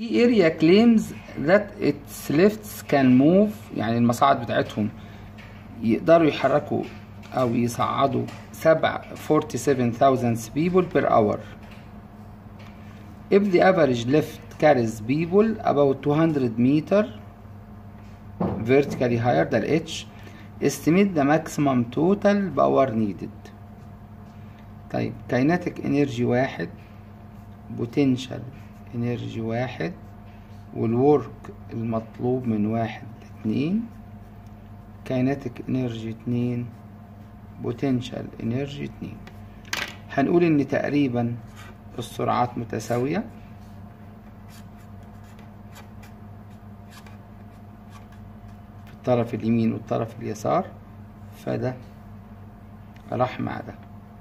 The area claims that its lifts can move يعني المصاعد بتاعتهم يقدروا يحركوا أو يصعدوا سبع 47,000 people per hour. If the average lift carries people about 200 meter vertically higher than H, estimate the maximum total power needed. طيب kinetic energy واحد potential energy واحد والورك المطلوب من واحد لاتنين kinetic energy اتنين potential energy اتنين هنقول ان تقريبا السرعات متساوية في الطرف اليمين والطرف اليسار فده راح مع ده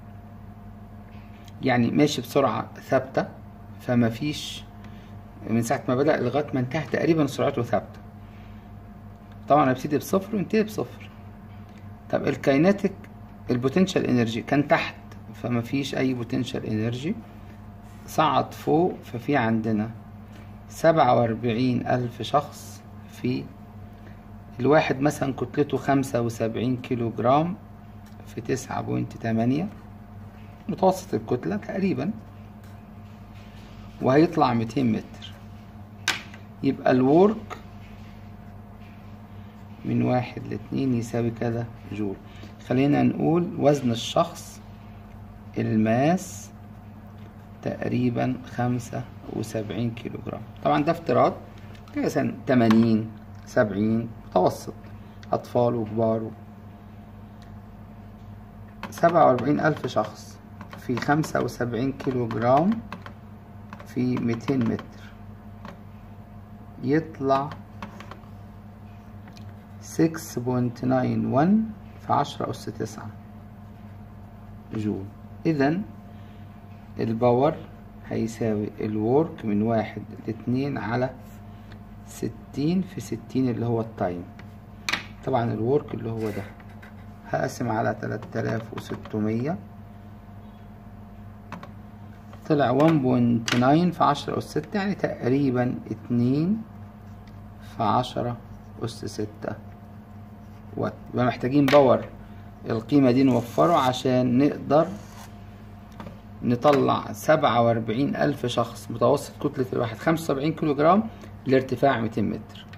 يعني ماشي بسرعة ثابتة فما فيش من ساعة ما بدأ لغاية ما انتهى تقريبا سرعته ثابتة طبعا هيبتدي بصفر وينتهي بصفر طب الكايناتيك البوتنشال انرجي كان تحت فما فيش اي بوتنشال انرجي صعد فوق ففي عندنا سبعة واربعين الف شخص في الواحد مثلا كتلته خمسة وسبعين كيلو جرام في تسعة بوينت تمانية متوسط الكتلة تقريبا وهيطلع ميتين متر يبقى الورك من واحد لاتنين يساوي كذا جول خلينا نقول وزن الشخص الماس تقريبا خمسة وسبعين كيلو جرام طبعا ده افتراض مثلا تمانين سبعين متوسط أطفال وكبار سبعة وأربعين ألف شخص في خمسة وسبعين كيلو جرام في ميتين متر يطلع 6.91 في عشرة أس تسعة جول إذا الباور هيساوي الورك من واحد لاتنين على ستين في ستين اللي هو التايم طبعا الورك اللي هو ده هقسم على تلات آلاف وستمية طلع 1.9 في عشرة أس ستة يعني تقريبا اتنين في عشرة أس ستة وات يبقى محتاجين باور القيمة دي نوفره عشان نقدر نطلع سبعة وأربعين ألف شخص متوسط كتلة الواحد خمسة وسبعين كيلو جرام لارتفاع ميتين متر